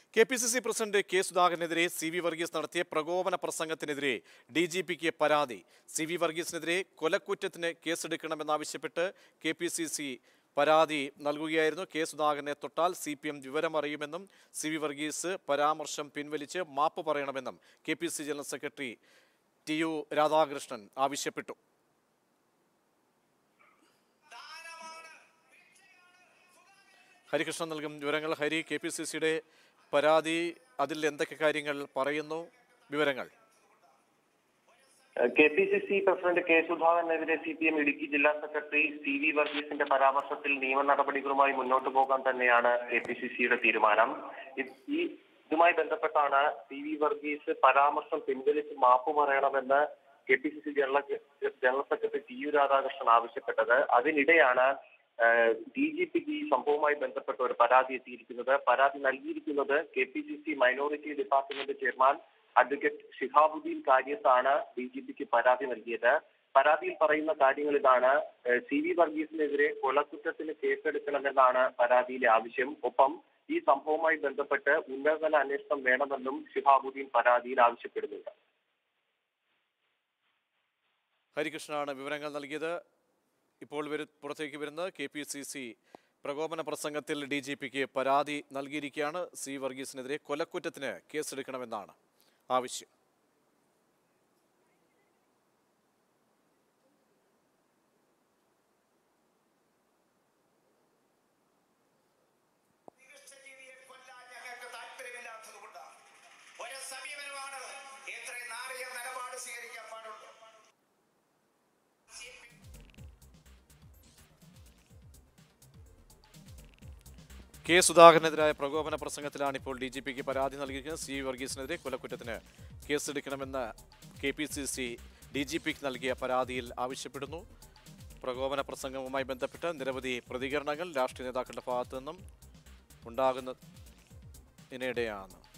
K P C C president K സുധാകരനെതിരെ C V Varghese നടത്തിയ പ്രകോപന പ്രസംഗത്തിനെതിരെ ഡി ജി പിക്ക് പരാതി സി വി വർഗീസിനെതിരെ കൊലക്കുറ്റത്തിന് കേസെടുക്കണമെന്നാവശ്യപ്പെട്ട് കെ പി സി സി പരാതി നൽകുകയായിരുന്നു കെ സുധാകരനെ തൊട്ടാൽ സി പി എം വിവരമറിയുമെന്നും സി വി വർഗീസ് പരാമർശം പിൻവലിച്ച് മാപ്പ് പറയണമെന്നും K P C general secretary T U Radhakrishnan ആവശ്യപ്പെട്ടു ഹരികൃഷ്ണൻ നൽകും വിവരങ്ങൾ ഹരി കെ പി സി സിയുടെ പരാതി അതിൽ എന്തൊക്കെ കാര്യങ്ങൾ പറയുന്നു വിവരങ്ങൾ K P C C president K സുധാകരനെതിരെ സി പി എം ഇടുക്കി ജില്ലാ സെക്രട്ടറി സി വി വർഗീസിന്റെ പരാമർശത്തിൽ നിയമ നടപടികളുമായി മുന്നോട്ട് പോകാൻ തന്നെയാണ് കെ പി സി സിയുടെ തീരുമാനം ഇത് ഈ ഇതുമായി ബന്ധപ്പെട്ടാണ് സി വി വർഗീസ് പരാമർശം പിൻവലിച്ച് മാപ്പ് പറയണമെന്ന് K P C C general general secretary T U Radhakrishnan ആവശ്യപ്പെട്ടത് അതിനിടെയാണ് ഡി ജി പിക്ക് ഈ സംഭവവുമായി ബന്ധപ്പെട്ട ഒരു പരാതി എത്തിയിരിക്കുന്നത് പരാതി നൽകിയിരിക്കുന്നത് K P C C minority department chairman advocate Shihabuddin കാര്യത്താണ് ഡി ജി പിക്ക് പരാതി നൽകിയത് പരാതിയിൽ പറയുന്ന കാര്യങ്ങൾ ഇതാണ് ഏഹ് സി വി വർഗീസിനെതിരെ കൊലക്കുറ്റത്തിന് കേസെടുക്കണമെന്നാണ് പരാതിയിലെ ആവശ്യം ഒപ്പം ഈ സംഭവവുമായി ബന്ധപ്പെട്ട് ഉന്നതതല അന്വേഷണം വേണമെന്നും ഷിഹാബുദ്ദീൻ പരാതിയിൽ ആവശ്യപ്പെടുന്നുണ്ട് ഹരികൃഷ്ണനാണ് വിവരങ്ങൾ നൽകിയത് ഇപ്പോൾ വരു പുറത്തേക്ക് വരുന്നത് കെ പി സി സി പ്രകോപന പ്രസംഗത്തിൽ ഡി ജി പിക്ക് പരാതി നൽകിയിരിക്കുകയാണ് സി വർഗീസിനെതിരെ കൊലക്കുറ്റത്തിന് കേസെടുക്കണമെന്നാണ് ആവശ്യം നികൃഷ്ടജീവിയെ കൊല്ലാൻ ഞങ്ങൾക്ക് താല്പര്യമില്ലാത്തതുകൊണ്ടാണ് ഒരു സമീപനമാണ് ഇത്രയും നാറിയ നിലപാട് സ്വീകരിക്കാൻ പാടുള്ളൂ കെ സുധാകരനെതിരായ പ്രകോപന പ്രസംഗത്തിലാണ് ഇപ്പോൾ ഡി ജി പിക്ക് പരാതി നൽകിയിരിക്കുന്നത് സി വർഗീസിനെതിരെ കൊലക്കുറ്റത്തിന് കേസെടുക്കണമെന്ന് K P C C D G പിക്ക് നൽകിയ പരാതിയിൽ ആവശ്യപ്പെടുന്നു പ്രകോപന പ്രസംഗവുമായി ബന്ധപ്പെട്ട് നിരവധി പ്രതികരണങ്ങൾ രാഷ്ട്രീയ നേതാക്കളുടെ ഭാഗത്തു നിന്നും ഉണ്ടാകുന്നതിനിടെയാണ്